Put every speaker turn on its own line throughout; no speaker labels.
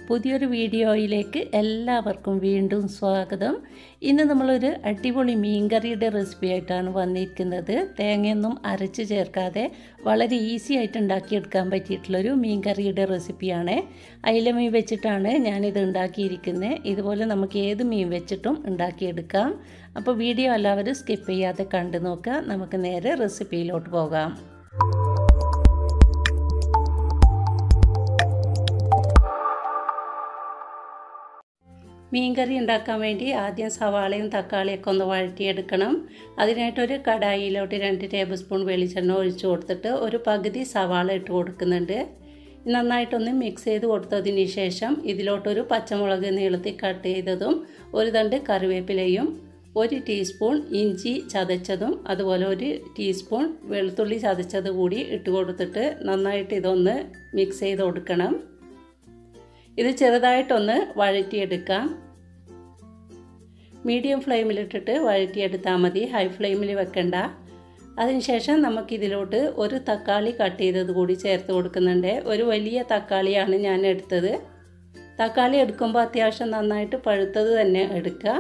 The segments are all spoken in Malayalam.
പുതിയൊരു വീഡിയോയിലേക്ക് എല്ലാവർക്കും വീണ്ടും സ്വാഗതം ഇന്ന് നമ്മളൊരു അടിപൊളി മീൻകറിയുടെ റെസിപ്പി ആയിട്ടാണ് വന്നിരിക്കുന്നത് തേങ്ങയൊന്നും അരച്ച് ചേർക്കാതെ വളരെ ഈസി ആയിട്ട് ഉണ്ടാക്കിയെടുക്കാൻ പറ്റിയിട്ടുള്ളൊരു മീൻകറിയുടെ റെസിപ്പിയാണ് അയില മീൻ വെച്ചിട്ടാണ് ഞാനിത് ഉണ്ടാക്കിയിരിക്കുന്നത് ഇതുപോലെ നമുക്ക് ഏത് മീൻ വെച്ചിട്ടും ഉണ്ടാക്കിയെടുക്കാം അപ്പോൾ വീഡിയോ എല്ലാവരും സ്കിപ്പ് ചെയ്യാതെ കണ്ടു നോക്കുക നമുക്ക് നേരെ റെസിപ്പിയിലോട്ട് പോകാം മീൻകറി ഉണ്ടാക്കാൻ വേണ്ടി ആദ്യം സവാളയും തക്കാളിയൊക്കെ ഒന്ന് വഴറ്റിയെടുക്കണം അതിനായിട്ടൊരു കടായിയിലോട്ട് രണ്ട് ടേബിൾ സ്പൂൺ വെളിച്ചെണ്ണ ഒഴിച്ചു കൊടുത്തിട്ട് ഒരു പകുതി സവാള ഇട്ട് കൊടുക്കുന്നുണ്ട് നന്നായിട്ടൊന്ന് മിക്സ് ചെയ്ത് കൊടുത്തതിന് ശേഷം ഇതിലോട്ടൊരു പച്ചമുളക് നീളത്തിൽ കട്ട് ചെയ്തതും ഒരു തണ്ട് കറിവേപ്പിലയും ഒരു ടീസ്പൂൺ ഇഞ്ചി ചതച്ചതും അതുപോലെ ഒരു ടീസ്പൂൺ വെളുത്തുള്ളി ചതച്ചത് കൂടി ഇട്ട് കൊടുത്തിട്ട് നന്നായിട്ട് ഇതൊന്ന് മിക്സ് ചെയ്ത് കൊടുക്കണം ഇത് ചെറുതായിട്ടൊന്ന് വഴറ്റിയെടുക്കാം മീഡിയം ഫ്ലെയിമിലിട്ടിട്ട് വഴറ്റിയെടുത്താൽ മതി ഹൈ ഫ്ലെയിമിൽ വെക്കണ്ട അതിനുശേഷം നമുക്കിതിലോട്ട് ഒരു തക്കാളി കട്ട് ചെയ്തത് കൂടി ചേർത്ത് കൊടുക്കുന്നുണ്ട് ഒരു വലിയ തക്കാളിയാണ് ഞാൻ എടുത്തത് തക്കാളി എടുക്കുമ്പോൾ അത്യാവശ്യം നന്നായിട്ട് പഴുത്തത് തന്നെ എടുക്കുക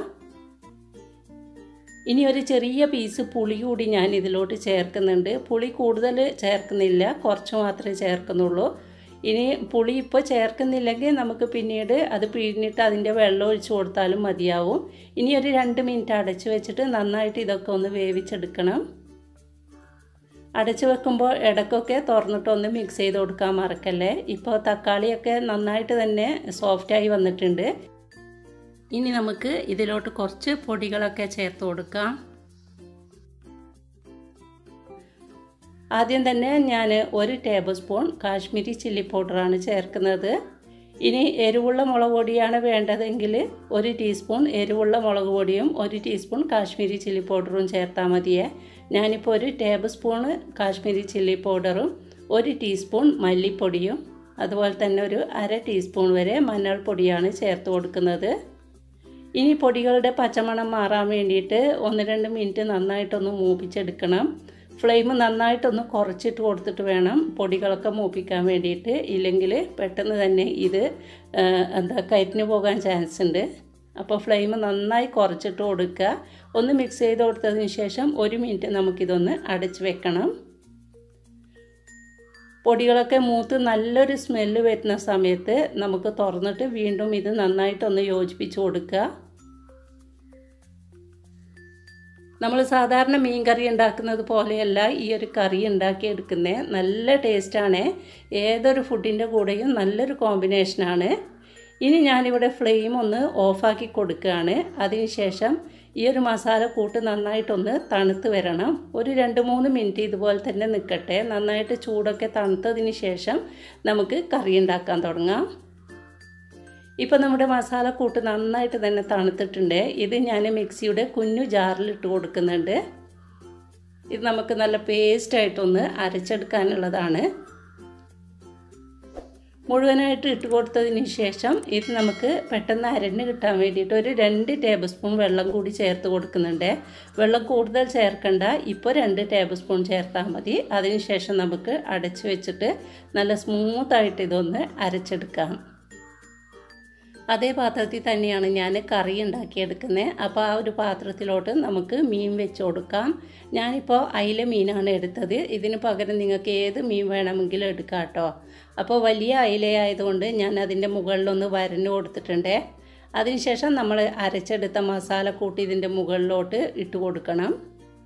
ഇനി ഒരു ചെറിയ പീസ് പുളി കൂടി ഞാൻ ഇതിലോട്ട് ചേർക്കുന്നുണ്ട് പുളി കൂടുതൽ ചേർക്കുന്നില്ല കുറച്ച് മാത്രമേ ചേർക്കുന്നുള്ളൂ ഇനി പുളി ഇപ്പോൾ ചേർക്കുന്നില്ലെങ്കിൽ നമുക്ക് പിന്നീട് അത് പിഴിഞ്ഞിട്ട് അതിൻ്റെ വെള്ളം ഒഴിച്ചു കൊടുത്താലും മതിയാവും ഇനി ഒരു രണ്ട് മിനിറ്റ് അടച്ചു വെച്ചിട്ട് നന്നായിട്ട് ഇതൊക്കെ ഒന്ന് വേവിച്ചെടുക്കണം അടച്ചു വെക്കുമ്പോൾ ഇടയ്ക്കൊക്കെ തുറന്നിട്ടൊന്ന് മിക്സ് ചെയ്ത് കൊടുക്കാൻ മറക്കല്ലേ ഇപ്പോൾ തക്കാളിയൊക്കെ നന്നായിട്ട് തന്നെ സോഫ്റ്റായി വന്നിട്ടുണ്ട് ഇനി നമുക്ക് ഇതിലോട്ട് കുറച്ച് പൊടികളൊക്കെ ചേർത്ത് കൊടുക്കാം ആദ്യം തന്നെ ഞാൻ ഒരു ടേബിൾ സ്പൂൺ കാശ്മീരി ചില്ലി പൗഡറാണ് ചേർക്കുന്നത് ഇനി എരിവുള്ള മുളക് പൊടിയാണ് വേണ്ടതെങ്കിൽ ഒരു ടീസ്പൂൺ എരിവുള്ള മുളക് പൊടിയും ഒരു ടീസ്പൂൺ കാശ്മീരി ചില്ലി പൗഡറും ചേർത്താൽ മതിയേ ഞാനിപ്പോൾ ഒരു ടേബിൾ സ്പൂണ് കാശ്മീരി ചില്ലി പൗഡറും ഒരു ടീസ്പൂൺ മല്ലിപ്പൊടിയും അതുപോലെ തന്നെ ഒരു അര ടീസ്പൂൺ വരെ മഞ്ഞൾപ്പൊടിയാണ് ചേർത്ത് കൊടുക്കുന്നത് ഇനി പൊടികളുടെ പച്ചമണം മാറാൻ വേണ്ടിയിട്ട് ഒന്ന് രണ്ട് മിനിറ്റ് നന്നായിട്ടൊന്ന് മൂപ്പിച്ചെടുക്കണം ഫ്ലെയിം നന്നായിട്ടൊന്ന് കുറച്ചിട്ട് കൊടുത്തിട്ട് വേണം പൊടികളൊക്കെ മൂപ്പിക്കാൻ വേണ്ടിയിട്ട് ഇല്ലെങ്കിൽ പെട്ടെന്ന് തന്നെ ഇത് എന്താ കരിഞ്ഞു പോകാൻ ചാൻസ് ഉണ്ട് അപ്പോൾ ഫ്ലെയിം നന്നായി കുറച്ചിട്ട് കൊടുക്കുക ഒന്ന് മിക്സ് ചെയ്ത് കൊടുത്തതിന് ശേഷം ഒരു മിനിറ്റ് നമുക്കിതൊന്ന് അടച്ച് വെക്കണം പൊടികളൊക്കെ മൂത്ത് നല്ലൊരു സ്മെല്ല് വരുന്ന സമയത്ത് നമുക്ക് തുറന്നിട്ട് വീണ്ടും ഇത് നന്നായിട്ടൊന്ന് യോജിപ്പിച്ച് കൊടുക്കുക നമ്മൾ സാധാരണ മീൻ കറി ഉണ്ടാക്കുന്നത് പോലെയല്ല ഈ ഒരു കറി ഉണ്ടാക്കിയെടുക്കുന്നത് നല്ല ടേസ്റ്റാണ് ഏതൊരു ഫുഡിൻ്റെ കൂടെയും നല്ലൊരു കോമ്പിനേഷനാണ് ഇനി ഞാനിവിടെ ഫ്ലെയിം ഒന്ന് ഓഫാക്കി കൊടുക്കുകയാണ് അതിനുശേഷം ഈ ഒരു മസാല കൂട്ട് നന്നായിട്ടൊന്ന് തണുത്ത് വരണം ഒരു രണ്ട് മൂന്ന് മിനിറ്റ് ഇതുപോലെ തന്നെ നിൽക്കട്ടെ നന്നായിട്ട് ചൂടൊക്കെ തണുത്തതിന് ശേഷം നമുക്ക് കറി ഉണ്ടാക്കാൻ തുടങ്ങാം ഇപ്പോൾ നമ്മുടെ മസാല കൂട്ട് നന്നായിട്ട് തന്നെ തണുത്തിട്ടുണ്ട് ഇത് ഞാൻ മിക്സിയുടെ കുഞ്ഞു ജാറിലിട്ട് കൊടുക്കുന്നുണ്ട് ഇത് നമുക്ക് നല്ല പേസ്റ്റായിട്ടൊന്ന് അരച്ചെടുക്കാനുള്ളതാണ് മുഴുവനായിട്ട് ഇട്ട് കൊടുത്തതിന് ശേഷം ഇത് നമുക്ക് പെട്ടെന്ന് അരഞ്ഞ് കിട്ടാൻ വേണ്ടിയിട്ട് ഒരു രണ്ട് ടേബിൾ സ്പൂൺ വെള്ളം കൂടി ചേർത്ത് കൊടുക്കുന്നുണ്ട് വെള്ളം കൂടുതൽ ചേർക്കണ്ട ഇപ്പോൾ രണ്ട് ടേബിൾ സ്പൂൺ ചേർത്താൽ മതി അതിനുശേഷം നമുക്ക് അടച്ച് വെച്ചിട്ട് നല്ല സ്മൂത്തായിട്ട് ഇതൊന്ന് അരച്ചെടുക്കാം അതേ പാത്രത്തിൽ തന്നെയാണ് ഞാൻ കറി ഉണ്ടാക്കിയെടുക്കുന്നത് അപ്പോൾ ആ ഒരു പാത്രത്തിലോട്ട് നമുക്ക് മീൻ വെച്ച് കൊടുക്കാം ഞാനിപ്പോൾ അയില മീനാണ് എടുത്തത് ഇതിന് പകരം നിങ്ങൾക്ക് ഏത് മീൻ വേണമെങ്കിലും എടുക്കാം കേട്ടോ അപ്പോൾ വലിയ അയിലയായതുകൊണ്ട് ഞാൻ അതിൻ്റെ മുകളിലൊന്ന് വരഞ്ഞു കൊടുത്തിട്ടുണ്ട് അതിനുശേഷം നമ്മൾ അരച്ചെടുത്ത മസാല കൂട്ടി ഇതിൻ്റെ മുകളിലോട്ട് ഇട്ട് കൊടുക്കണം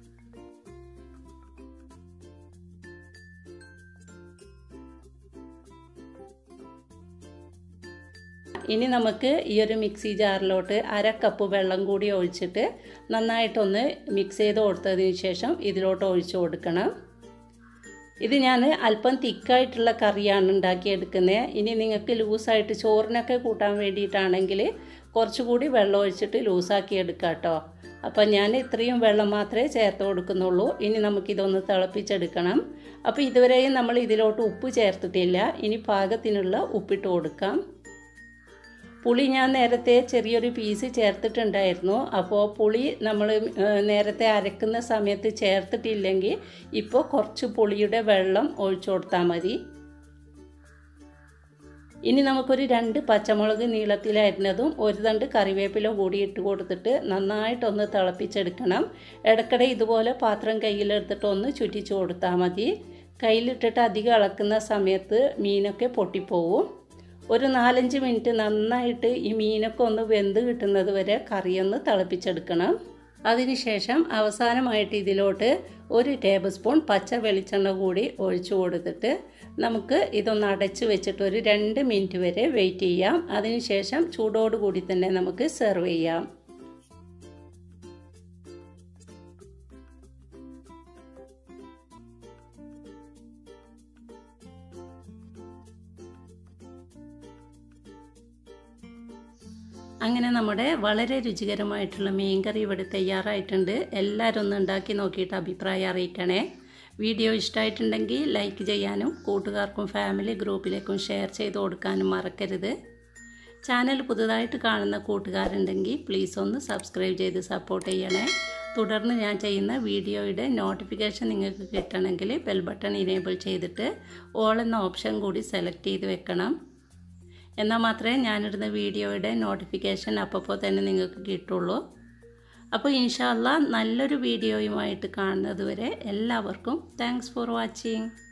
ഇനി നമുക്ക് ഈ ഒരു മിക്സി ജാറിലോട്ട് അര കപ്പ് വെള്ളം കൂടി ഒഴിച്ചിട്ട് നന്നായിട്ടൊന്ന് മിക്സ് ചെയ്ത് കൊടുത്തതിന് ശേഷം ഇതിലോട്ട് ഒഴിച്ചു കൊടുക്കണം ഇത് ഞാൻ അല്പം തിക്കായിട്ടുള്ള കറിയാണ് ഉണ്ടാക്കിയെടുക്കുന്നത് ഇനി നിങ്ങൾക്ക് ലൂസായിട്ട് ചോറിനൊക്കെ കൂട്ടാൻ വേണ്ടിയിട്ടാണെങ്കിൽ കുറച്ചുകൂടി വെള്ളം ഒഴിച്ചിട്ട് ലൂസാക്കി എടുക്കാം കേട്ടോ അപ്പം ഞാൻ ഇത്രയും വെള്ളം മാത്രമേ ചേർത്ത് കൊടുക്കുന്നുള്ളൂ ഇനി നമുക്കിതൊന്ന് തിളപ്പിച്ചെടുക്കണം അപ്പോൾ ഇതുവരെയും നമ്മൾ ഇതിലോട്ട് ഉപ്പ് ചേർത്തിട്ടില്ല ഇനി പാകത്തിനുള്ള ഉപ്പിട്ട് കൊടുക്കാം പുളി ഞാൻ നേരത്തെ ചെറിയൊരു പീസ് ചേർത്തിട്ടുണ്ടായിരുന്നു അപ്പോൾ പുളി നമ്മൾ നേരത്തെ അരക്കുന്ന സമയത്ത് ചേർത്തിട്ടില്ലെങ്കിൽ ഇപ്പോൾ കുറച്ച് പുളിയുടെ വെള്ളം ഒഴിച്ചു കൊടുത്താൽ മതി ഇനി നമുക്കൊരു രണ്ട് പച്ചമുളക് നീളത്തിലരിഞ്ഞതും ഒരു തണ്ട് കറിവേപ്പില കൂടി ഇട്ട് കൊടുത്തിട്ട് നന്നായിട്ടൊന്ന് തിളപ്പിച്ചെടുക്കണം ഇടയ്ക്കിടെ ഇതുപോലെ പാത്രം കയ്യിലെടുത്തിട്ട് ഒന്ന് ചുറ്റിച്ചു കൊടുത്താൽ മതി കയ്യിലിട്ടിട്ട് അധികം ഇളക്കുന്ന സമയത്ത് മീനൊക്കെ പൊട്ടിപ്പോവും ഒരു നാലഞ്ച് മിനിറ്റ് നന്നായിട്ട് ഈ മീനൊക്കെ ഒന്ന് വെന്ത് കിട്ടുന്നത് വരെ കറിയൊന്ന് തിളപ്പിച്ചെടുക്കണം അതിനുശേഷം അവസാനമായിട്ട് ഇതിലോട്ട് ഒരു ടേബിൾ സ്പൂൺ പച്ച വെളിച്ചെണ്ണ കൂടി ഒഴിച്ചു കൊടുത്തിട്ട് നമുക്ക് ഇതൊന്ന് അടച്ച് വെച്ചിട്ട് ഒരു രണ്ട് മിനിറ്റ് വരെ വെയിറ്റ് ചെയ്യാം അതിനുശേഷം ചൂടോടുകൂടി തന്നെ നമുക്ക് സെർവ് ചെയ്യാം അങ്ങനെ നമ്മുടെ വളരെ രുചികരമായിട്ടുള്ള മീൻകറി ഇവിടെ തയ്യാറായിട്ടുണ്ട് എല്ലാവരും ഒന്ന് ഉണ്ടാക്കി നോക്കിയിട്ട് അഭിപ്രായം അറിയിക്കണേ വീഡിയോ ഇഷ്ടമായിട്ടുണ്ടെങ്കിൽ ലൈക്ക് ചെയ്യാനും കൂട്ടുകാർക്കും ഫാമിലി ഗ്രൂപ്പിലേക്കും ഷെയർ ചെയ്ത് കൊടുക്കാനും മറക്കരുത് ചാനൽ പുതുതായിട്ട് കാണുന്ന കൂട്ടുകാരുണ്ടെങ്കിൽ പ്ലീസ് ഒന്ന് സബ്സ്ക്രൈബ് ചെയ്ത് സപ്പോർട്ട് ചെയ്യണേ തുടർന്ന് ഞാൻ ചെയ്യുന്ന വീഡിയോയുടെ നോട്ടിഫിക്കേഷൻ നിങ്ങൾക്ക് കിട്ടണമെങ്കിൽ ബെൽ ബട്ടൺ ഇനേബിൾ ചെയ്തിട്ട് ഓൾ എന്ന ഓപ്ഷൻ കൂടി സെലക്ട് ചെയ്ത് വെക്കണം എന്നാൽ മാത്രമേ ഞാനിടുന്ന വീഡിയോയുടെ നോട്ടിഫിക്കേഷൻ അപ്പോൾ തന്നെ നിങ്ങൾക്ക് കിട്ടുള്ളൂ അപ്പോൾ ഇൻഷാല്ല നല്ലൊരു വീഡിയോയുമായിട്ട് കാണുന്നത് വരെ എല്ലാവർക്കും താങ്ക്സ് ഫോർ വാച്ചിങ്